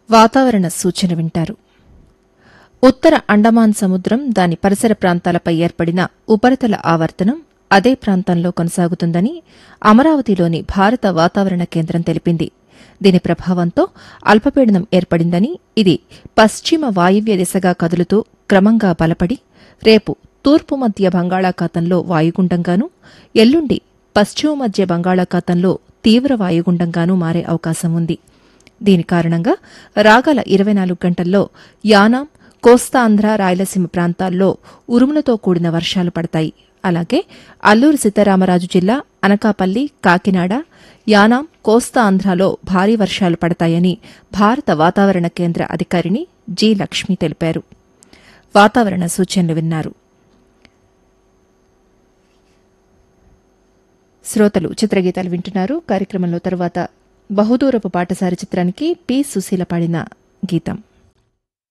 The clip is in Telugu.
వాతావరణ సూచన వింటారు ఉత్తర అండమాన్ సముద్రం దాని పరిసర ప్రాంతాలపై ఏర్పడిన ఉపరితల ఆవర్తనం అదే ప్రాంతంలో కొనసాగుతుందని అమరావతిలోని భారత వాతావరణ కేంద్రం తెలిపింది దీని ప్రభావంతో అల్పపీడనం ఏర్పడిందని ఇది పశ్చిమ వాయువ్య దిశగా కదులుతూ క్రమంగా బలపడి రేపు తూర్పు మధ్య బంగాళాఖాతంలో వాయుగుండంగానూ ఎల్లుండి పశ్చిమ మధ్య బంగాళాఖాతంలో తీవ్ర వాయుగుండంగానూ మారే అవకాశం ఉంది దీని కారణంగా రాగల ఇరవై నాలుగు గంటల్లో యానాం కోస్తాంధ్ర రాయలసీమ ప్రాంతాల్లో ఉరుములతో కూడిన వర్షాలు పడతాయి అలాగే అల్లూరు సీతారామరాజు జిల్లా అనకాపల్లి కాకినాడ యానాం కోస్తాంధ్రలో భారీ వర్షాలు పడతాయని భారత వాతావరణ కేంద్ర అధికారిని జి లక్ష్మి తెలిపారు వాతావరణ సూచనలు విన్నారు శ్రోతలు చిత్రగీతాలు వింటున్నారు కార్యక్రమంలో తరువాత బహుదూరపు పాటసారి చిత్రానికి పి సుశీల పాడిన గీతం